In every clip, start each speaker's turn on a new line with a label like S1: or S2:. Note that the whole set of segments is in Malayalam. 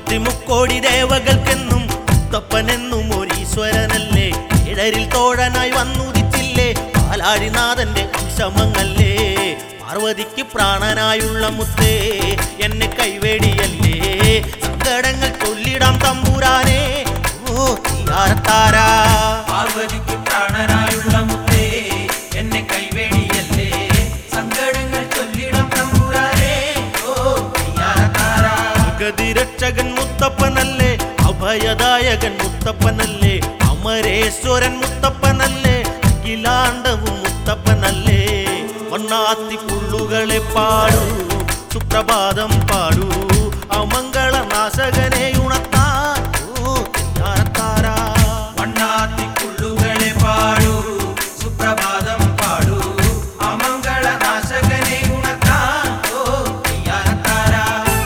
S1: മുപ്പത്തിമുക്കോടി ദേവകൾക്കെന്നും മുത്തപ്പനെന്നും ഒരീശ്വരനല്ലേ ഇടരിൽ തോഴനായി വന്നുദിച്ചില്ലേ പാലാഴിനാഥന്റെ അംശമങ്ങല്ലേ പാർവതിക്ക് പ്രാണനായുള്ള മുത്തേ എന്നെ കൈവേടിയല്ലേ സങ്കടങ്ങൾ ചൊല്ലിടാം തമ്പുരാനേ ഓ തീയാരത്താരാ
S2: പാർവതിക്ക് പ്രാണനായുള്ള മുത്തേ എന്നെ കൈവേടിയല്ലേ സങ്കടങ്ങൾ ചൊല്ലിടം തമ്പുരാനേ ഓ അയ്യാരത്താരാ
S1: ഗതിരക്ഷകൻ മുത്തപ്പനല്ലേ അഭയദായകൻ മുത്തപ്പനല്ലേ അമരേശ്വരൻ മുത്തപ്പനല്ലേ അഖിലാണ്ടവും മുത്തപ്പനല്ലേ വണ്ണാത്തി പുള്ളുകളെ പാടൂ സുപ്രഭാതം പാടൂ അമംഗള നാശകനെ ഉണർത്താൻ ഓ തെയ്യാറത്താരാ.
S2: വണ്ണാത്തി പുള്ളുകളെ പാടൂ സുപ്രഭാതം പാടൂ അമംഗള നാശകനെ ഉണർത്താൻ ഓ അയ്യാരത്താരാ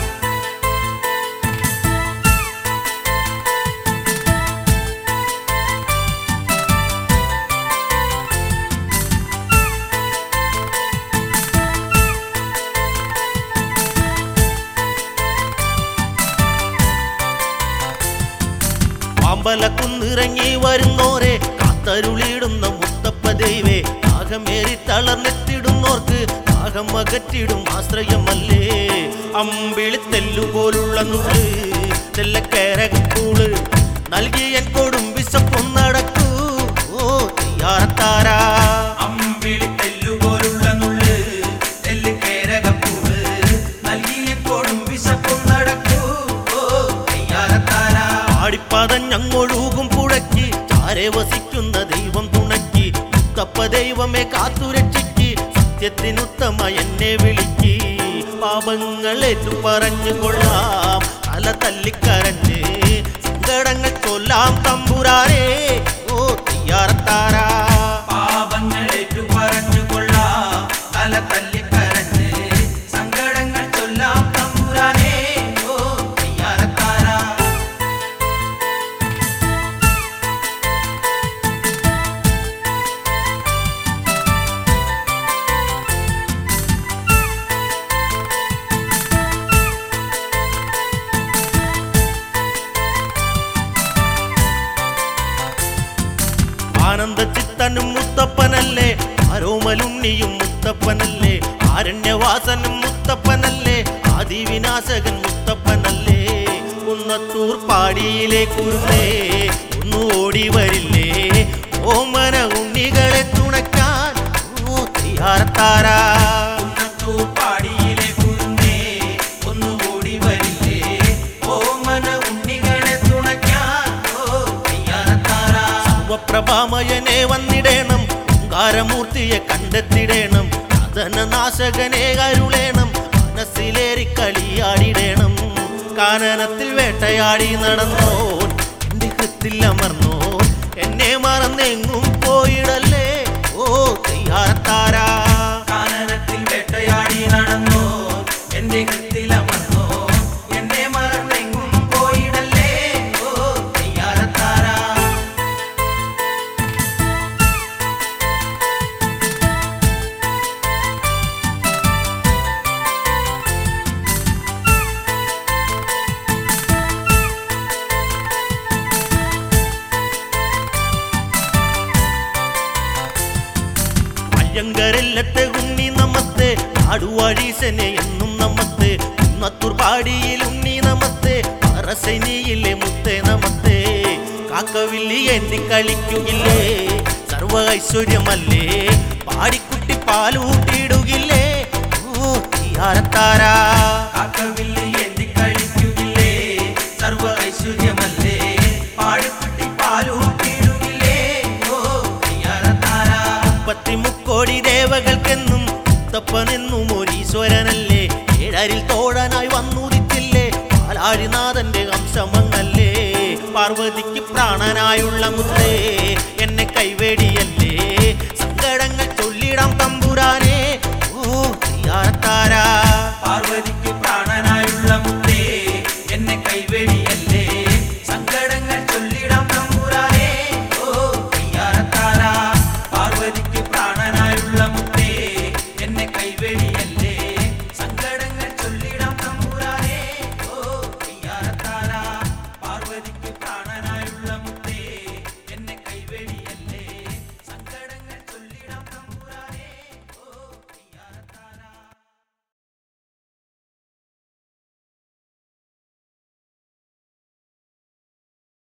S1: പാമ്പലക്കുന്നിറങ്ങി വരുന്നോരെ കാത്തരുളിയിടുന്ന മുത്തപ്പ ദൈവേ ദാഹമേറി തളർന്നെത്തിടുന്നോർക്ക് ദാഹം അകറ്റിടും ആശ്രയമല്ലേ അമ്പിളി തെല്ലുപോലുള്ള നുള്ള് തെല്ലക്കേരകൂള് നൽകിയൻ കൊടും വിശപ്പൊന്നടക്കൂ ഓ തീയാറത്താരാ
S2: അമ്പിളി തെല്ലുപോലുള്ള നുള്ള് തെല്ല് കേരകപ്പൂവ് നൽകിയ കൊടും വിശപ്പും നടക്കൂ ഓ അയ്യാരത്താരാ
S1: ആടിപ്പതഞ്ഞങ്ങൊഴുകും പുഴയ്ക്ക് ചാരെ വസിക്കുന്ന ദൈവം തുണയ്ക്ക് മുത്തപ്പ ദൈവമേ കാത്തുരക്ഷിക്ക് സത്യത്തിനുത്തമ എന്നെ വിളിക്ക് പാപങ്ങൾ ഏറ്റു പറഞ്ഞു കൊള്ളാം തല തല്ലിക്കരഞ്ഞ് സങ്കടങ്ങൾ ചൊല്ലാം തമ്പുരാനേ ഓ തീയാറത്താരാ
S2: പാപങ്ങൾ ഏറ്റു പറഞ്ഞുകൊള്ളാം തല തല്ലിക്കരഞ്ഞ് സങ്കടങ്ങൾ ചൊല്ലാം തമ്പുരാനേ ഓ അയ്യാരത്താരാ
S1: ആനന്ദ ചിത്തനും മുത്തപ്പനല്ലേ ആരോമലുണ്ണിയും മുത്തപ്പനല്ലേ ആരണ്യവാസനും മുത്തപ്പനല്ലേ ആദിവിനാശകൻ മുത്തപ്പനല്ലേ കുന്നത്തൂർ പാടിയിലെ കുരുന്നേ ഒന്നു ഓടി വരില്ലേ ഓമന ഉണ്ണികളെ തുണയ്ക്കാൻ ഓ തീയാർത്താരാ
S2: കുന്നത്തൂർ പാടിയിലെ കുരുന്നേ ഒന്ന് ഓടി വരില്ലേ ഓമന ഉണ്ണികളെ തുണയ്ക്കാൻ ഓ അയ്യാരത്താരാ
S1: സർവപ്രഭാമയനെ വന്നിടേണം ഓങ്കാരമൂർത്തിയെ കണ്ടെത്തിടേണം കഥനനാശകനെ അരുളേണം മനസ്സിലേറി കളിയാടിടേണം കാനനത്തിൽ വേട്ടയാടി നടന്നോൻ എന്റെ കൃത്തിൽ അമർന്നോൻ എന്നെ മറന്നെങ്ങും പോയിടല്ലേ ഓ തയ്യാറത്താരാ
S2: കാനനത്തിൽ വേട്ടയാടി നടന്നോ എന്റെ കൃത്തിലമർന്നോ എന്നെ മറന്നെങ്ങും പോയിടല്ലേ ഓ അയ്യാരത്താരാ
S1: അയ്യങ്കരല്ലത്തെ ഉണ്ണി നമസ്തേ ആടുവാഴീശനെ എന്നും നമസ്തേ കുന്നത്തൂർ പാടിയിൽ ഉണ്ണി നമസ്തേ പറസനിയിലെ മുത്തേ നമസ്തേ കാക്കവില്ലി എന്തി കളിക്കുകില്ലേ സർവ ഐശ്വര്യമല്ലേ പാടിക്കുട്ടി പാലൂട്ടിയിടുകില്ലേ ഓ തീയാരത്താരാ
S2: കാക്കവില്ല് എന്തി കഴിക്കുകില്ലേ സർവ ഐശ്വര്യമല്ലേ പാടിക്കുട്ടി പാലൂട്ടിയിടുകില്ലേ ഓ അയ്യാരത്താരാ
S1: മുപ്പത്തിമുക്കോടി ദേവകൾക്കെന്നും മുത്തപ്പനെന്നും ഒരീശ്വരനല്ലേ ഏഴരിൽ തോഴനായി വന്നുദിച്ചില്ലേ പാലാഴിനാഥന്റെ അംശമങ്ങല്ലേ പാർവതിക്ക് പ്രാണനായുള്ള മുത്തേ എന്നെ കൈവേടിയല്ലേ സങ്കടങ്ങൾ ചൊല്ലിടാം തമ്പുരാനേ ഓ തീയാറത്താരാ
S2: പാർവതിക്ക് പ്രാണനായുള്ള മുത്തേ എന്നെ കൈവെടിയല്ലേ